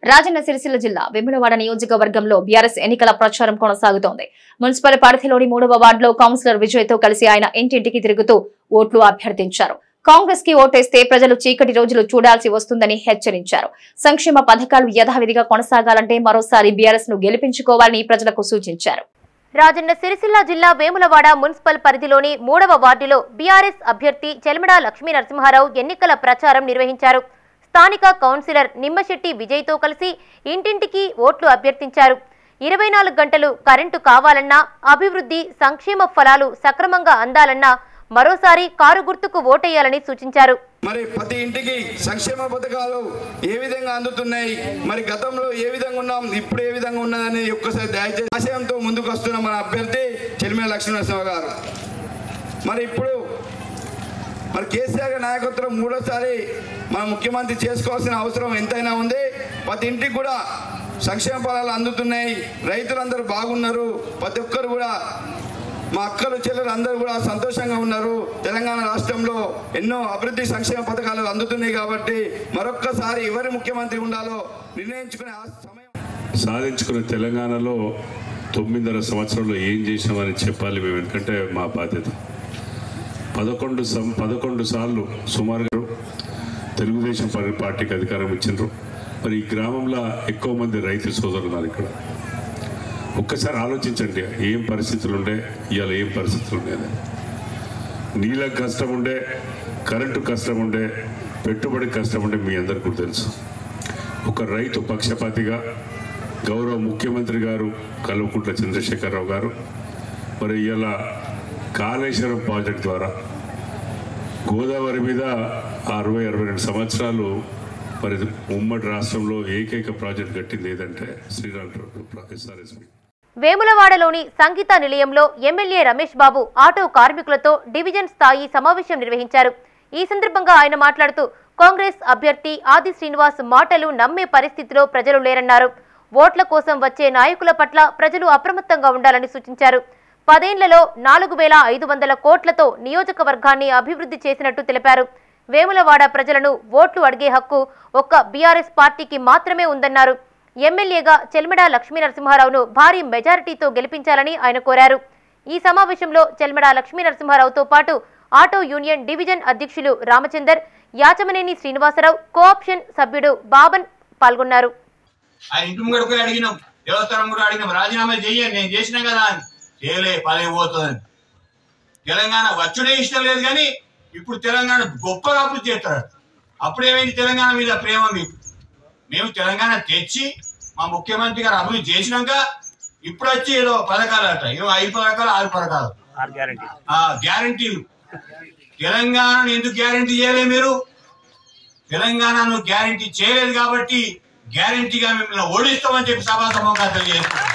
రాజన్న సిరిసిల్ల జిల్లా వెములవాడ నియోజకవర్గంలో బీఆర్ఎస్ ఎన్నికల ప్రచారం కొనసాగుతోంది మున్సిపల్ పరిధిలోని మూడవ వార్డులో కౌన్సిలర్ విజయ్ తో కలిసి ఆయన ఇంటింటికి తిరుగుతూ ఓట్లు అభ్యర్థించారు కాంగ్రెస్ కి ఓటేస్తే ప్రజలు చీకటి రోజులు చూడాల్సి వస్తుందని హెచ్చరించారు సంక్షేమ పథకాలు యథావిధిగా కొనసాగాలంటే మరోసారి బీఆర్ఎస్ ను గెలిపించుకోవాలని ప్రజలకు సూచించారు రాజన్న సిరిసిల్ల జిల్లా వేములవాడ మున్సిపల్ పరిధిలోని మూడవ వార్డులో బీఆర్ఎస్ అభ్యర్థి చెల్మిడ లక్ష్మీ నరసింహారావు ఎన్నికల ప్రచారం నిర్వహించారు స్థానిక కౌన్సిలర్ నిమ్మశెట్టి విజయ్తో కలిసి ఇంటింటికి ఓట్లు అభ్యర్థించారు ఇరవై నాలుగు గంటలు కరెంటు కావాలన్నా అభివృద్ధి సంక్షేమ ఫలాలు సక్రమంగా అందాలన్నా మరోసారి కారు గుర్తుకు ఓటేయాలని సూచించారు మరి ప్రతి ఇంటికి సంక్షేమ పథకాలు ఏ విధంగా అందుతున్నాయి మరి గతంలో ఏ విధంగా ఉన్నాం ఇప్పుడు ఏ విధంగా ఉన్నదని ఒక్కసారి దయచేసి ఆశయంతో ముందుకు వస్తున్న మన అభ్యర్థి చెలిమే లక్ష్మీనరసింహ గారు మరి ఇప్పుడు మరి కేసీఆర్ గారి నాయకత్వం మూడోసారి మన ముఖ్యమంత్రి చేసుకోవాల్సిన అవసరం ఎంతైనా ఉంది ప్రతి ఇంటికి కూడా సంక్షేమ ఫలాలు అందుతున్నాయి రైతులందరూ బాగున్నారు ప్రతి ఒక్కరు కూడా మా అక్కలు చెల్లెలు అందరూ కూడా సంతోషంగా ఉన్నారు తెలంగాణ రాష్ట్రంలో ఎన్నో అభివృద్ధి సంక్షేమ పథకాలు అందుతున్నాయి కాబట్టి మరొక్కసారి ఎవరు ముఖ్యమంత్రి ఉండాలో నిర్ణయించుకునే ఆ సమయం సాధించుకున్న తెలంగాణలో తొమ్మిదిన్నర సంవత్సరంలో ఏం చేసినామని చెప్పాలి మేము ఎందుకంటే మా బాధ్యత పదకొండు సం పదకొండు సార్లు సుమారుగా తెలుగుదేశం పా- పార్టీకి అధికారం ఇచ్చిండ్రు మరి ఈ గ్రామంలో ఎక్కువ మంది రైతు సోదరులు ఉన్నారు ఇక్కడ ఒక్కసారి ఆలోచించండి ఏం పరిస్థితులు ఉండే ఇవాళ ఏం పరిస్థితులు ఉండేది నీళ్ళకి కష్టం ఉండే కరెంటు కష్టం ఉండే పెట్టుబడి కష్టం ఉండే మీ అందరికీ కూడా తెలుసు ఒక రైతు పక్షపాతిగా గౌరవ ముఖ్యమంత్రి గారు కల్వకుంట్ల చంద్రశేఖరరావు గారు మరి ఇలా కాళేశ్వరం ప్రాజెక్ట్ ద్వారా గోదావరి మీద అరవై అరవై రెండు సంవత్సరాలు మరి ఉమ్మడి రాష్ట్రంలో ఏకైక ప్రాజెక్ట్ కట్టింది ఏదంటే శ్రీరామ్ ఎస్ఆర్ఎస్పి వేములవాడలోని సంగీత నిలయంలో ఎమ్మెల్యే రమేష్ బాబు ఆటో కార్మికులతో డివిజన్ స్థాయి సమావేశం నిర్వహించారు ఈ సందర్భంగా ఆయన మాట్లాడుతూ కాంగ్రెస్ అభ్యర్థి ఆది శ్రీనివాస్ మాటలు నమ్మే పరిస్థితిలో ప్రజలు లేరన్నారు ఓట్ల కోసం వచ్చే నాయకుల పట్ల ప్రజలు అప్రమత్తంగా ఉండాలని సూచించారు పదేళ్లలో నాలుగు వేల ఐదు వందల కోట్లతో నియోజకవర్గాన్ని అభివృద్ధి చేసినట్టు తెలిపారు వేములవాడ ప్రజలను ఓట్లు అడిగే హక్కు ఒక్క బీఆర్ఎస్ పార్టీకి మాత్రమే ఉందన్నారు ఎమ్మెల్యేగా చెల్మెడ లక్ష్మీ నరసింహారావును భారీ మెజారిటీతో గెలిపించాలని ఆయన కోరారు ఈ సమావేశంలో చెల్మెడ లక్ష్మీ నరసింహారావుతో పాటు ఆటో యూనియన్ డివిజన్ అధ్యక్షులు రామచందర్ యాచమనేని శ్రీనివాసరావు కోఆప్షన్ సభ్యుడు బాబన్ పాల్గొన్నారు ఆ ఇంటి ముంగడ పోయి అడిగినాం దేవస్థానం కూడా అడిగినాం రాజీనామా చెయ్యండి నేను చేసినా కదా అని చేయలే పదే పోతుందని తెలంగాణ వచ్చుడే ఇష్టం లేదు కానీ ఇప్పుడు తెలంగాణ గొప్పగా అభివృద్ధి చేస్తారు అప్పుడు ఏమైంది తెలంగాణ మీద ప్రేమ మీకు మేము తెలంగాణ తెచ్చి మా ముఖ్యమంత్రి గారు అభివృద్ధి చేసినాక ఇప్పుడు వచ్చి ఏదో పథకాలు అట ఏదో ఐదు పథకాలు ఆరు పథకాలు ఆ గ్యారంటీలు తెలంగాణను ఎందుకు గ్యారంటీ చేయలే మీరు తెలంగాణను గ్యారంటీ చేయలేదు కాబట్టి గ్యారంటీగా మిమ్మల్ని ఓడిస్తామని చెప్పి సభాసమంగా తెలియజేస్తున్నాం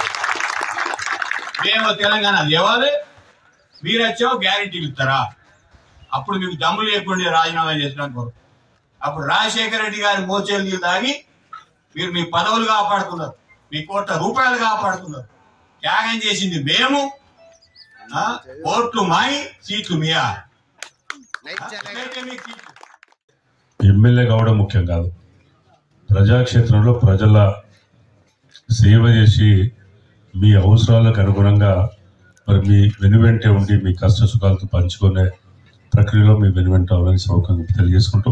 మేము తెలంగాణ లేవాలి మీరు వచ్చావు గ్యారంటీలు ఇస్తారా అప్పుడు మీకు దమ్ము లేకుండా రాజీనామా చేసినాక అప్పుడు రాజశేఖర రెడ్డి గారి మోచేలు నీళ్ళు తాగి మీరు మీ పదవులు కాపాడుతున్నారు మీ కోట్ల రూపాయలు కాపాడుతున్నారు త్యాగం చేసింది మేము ఆ, ఓట్లు మాయి సీట్లు మీయా ఎక్కడైతే మీకు సీట్లు ఎమ్మెల్యే కావడం ముఖ్యం కాదు ప్రజాక్షేత్రంలో ప్రజల సేవ చేసి మీ అవసరాలకు అనుగుణంగా మరి మీ వెనువెంటే ఉండి మీ కష్ట సుఖాలతో పంచుకునే ప్రక్రియలో మీ వెనువెంట అవ్వాలని సౌకర్యం తెలియజేసుకుంటూ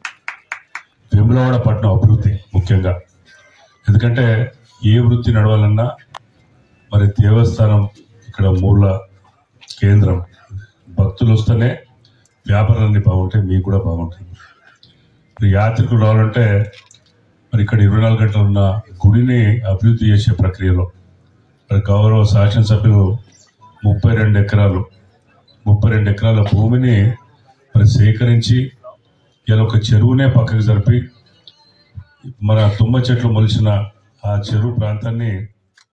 వెములవాడ పట్టణం అభివృద్ధి ముఖ్యంగా ఎందుకంటే ఏ వృత్తి నడవాలన్నా మరి దేవస్థానం ఇక్కడ మూల కేంద్రం భక్తులు వస్తేనే వ్యాపారాలన్నీ బాగుంటాయి మీకు కూడా బాగుంటుంది ఇప్పుడు యాత్రికులు రావాలంటే మరి ఇక్కడ ఇరవై నాలుగు గంటలు ఉన్న గుడిని అభివృద్ధి చేసే ప్రక్రియలో మరి గౌరవ శాసనసభ్యులు ముప్పై రెండు ఎకరాలు ముప్పై రెండు ఎకరాల భూమిని మరి సేకరించి ఇలా ఒక చెరువునే పక్కకు జరిపి మన తుమ్మ చెట్లు మొలిచిన ఆ చెరువు ప్రాంతాన్ని